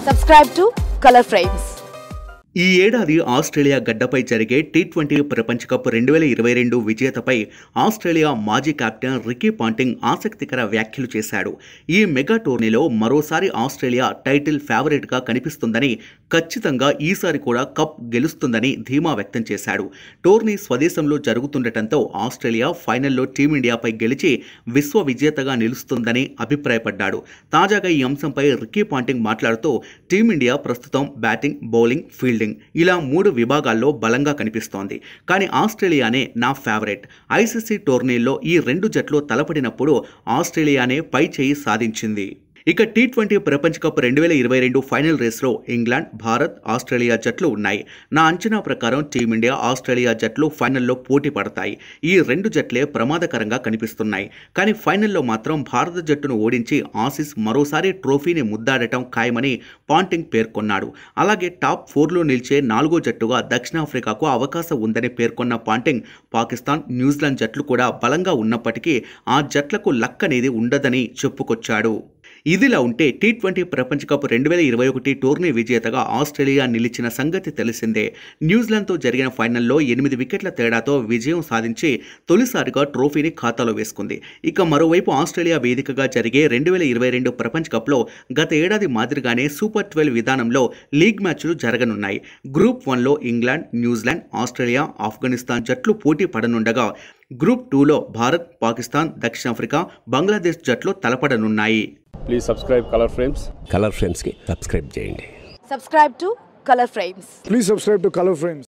Subscribe to Color Frames. ఈ ఏడాది Australia గడ్డపై జరిగే టీ ట్వంటీ ప్రపంచ కప్ రెండు వేల ఇరవై రెండు విజేతపై ఆస్ట్రేలియా మాజీ కెప్టెన్ రికీ పాంటింగ్ ఆసక్తికర వ్యాఖ్యలు చేశాడు ఈ మెగా టోర్నీలో మరోసారి ఆస్ట్రేలియా టైటిల్ ఫేవరెట్గా కనిపిస్తుందని ఖచ్చితంగా ఈసారి కూడా కప్ గెలుస్తుందని ధీమా వ్యక్తం చేశాడు టోర్నీ స్వదేశంలో జరుగుతుండటంతో ఆస్ట్రేలియా ఫైనల్లో టీమిండియాపై గెలిచి విశ్వ విజేతగా నిలుస్తుందని అభిప్రాయపడ్డాడు తాజాగా ఈ అంశంపై రికీ పాంటింగ్ మాట్లాడుతూ టీమిండియా ప్రస్తుతం బ్యాటింగ్ బౌలింగ్ ఫీల్డింగ్ ఇలా మూడు విభాగాల్లో బలంగా కనిపిస్తోంది కానీ ఆస్ట్రేలియానే నా ఫేవరెట్ ఐసీసీ టోర్నీల్లో ఈ రెండు జట్లు తలపడినప్పుడు ఆస్ట్రేలియానే పై చేయి సాధించింది ఇక టీ ట్వంటీ ప్రపంచ కప్ రెండు వేల ఇరవై రెండు ఫైనల్ రేస్లో ఇంగ్లాండ్ భారత్ ఆస్ట్రేలియా జట్లు ఉన్నాయి నా అంచనా ప్రకారం టీమిండియా ఆస్ట్రేలియా జట్లు ఫైనల్లో పోటీ పడతాయి ఈ రెండు జట్లే ప్రమాదకరంగా కనిపిస్తున్నాయి కానీ ఫైనల్లో మాత్రం భారత జట్టును ఓడించి ఆసీస్ మరోసారి ట్రోఫీని ముద్దాడటం ఖాయమని పాంటింగ్ పేర్కొన్నాడు అలాగే టాప్ ఫోర్లో నిలిచే నాలుగో జట్టుగా దక్షిణాఫ్రికాకు అవకాశం ఉందని పేర్కొన్న పాంటింగ్ పాకిస్తాన్ న్యూజిలాండ్ జట్లు కూడా బలంగా ఉన్నప్పటికీ ఆ జట్లకు లక్ అనేది ఉండదని చెప్పుకొచ్చాడు ఇదిలా ఉంటే టీ ట్వంటీ ప్రపంచ కప్ రెండు వేల ఇరవై ఒకటి టోర్నీ విజేతగా ఆస్ట్రేలియా నిలిచిన సంగతి తెలిసిందే న్యూజిలాండ్తో జరిగిన ఫైనల్లో ఎనిమిది వికెట్ల తేడాతో విజయం సాధించి తొలిసారిగా ట్రోఫీని ఖాతాలో వేసుకుంది ఇక మరోవైపు ఆస్ట్రేలియా వేదికగా జరిగే రెండు వేల ఇరవై రెండు ప్రపంచ కప్లో గత ఏడాది మాదిరిగానే సూపర్ ట్వెల్వ్ విధానంలో లీగ్ మ్యాచ్లు జరగనున్నాయి గ్రూప్ వన్లో ఇంగ్లాండ్ న్యూజిలాండ్ ఆస్ట్రేలియా ఆఫ్ఘనిస్తాన్ జట్లు పోటీ పడనుండగా గ్రూప్ టూలో భారత్ పాకిస్తాన్ దక్షిణాఫ్రికా బంగ్లాదేశ్ జట్లు తలపడనున్నాయి please subscribe colour frames colour ఫ్రేమ్స్కి సబ్స్క్రైబ్ చేయండి Subscribe to Color Frames. Please subscribe to Color Frames.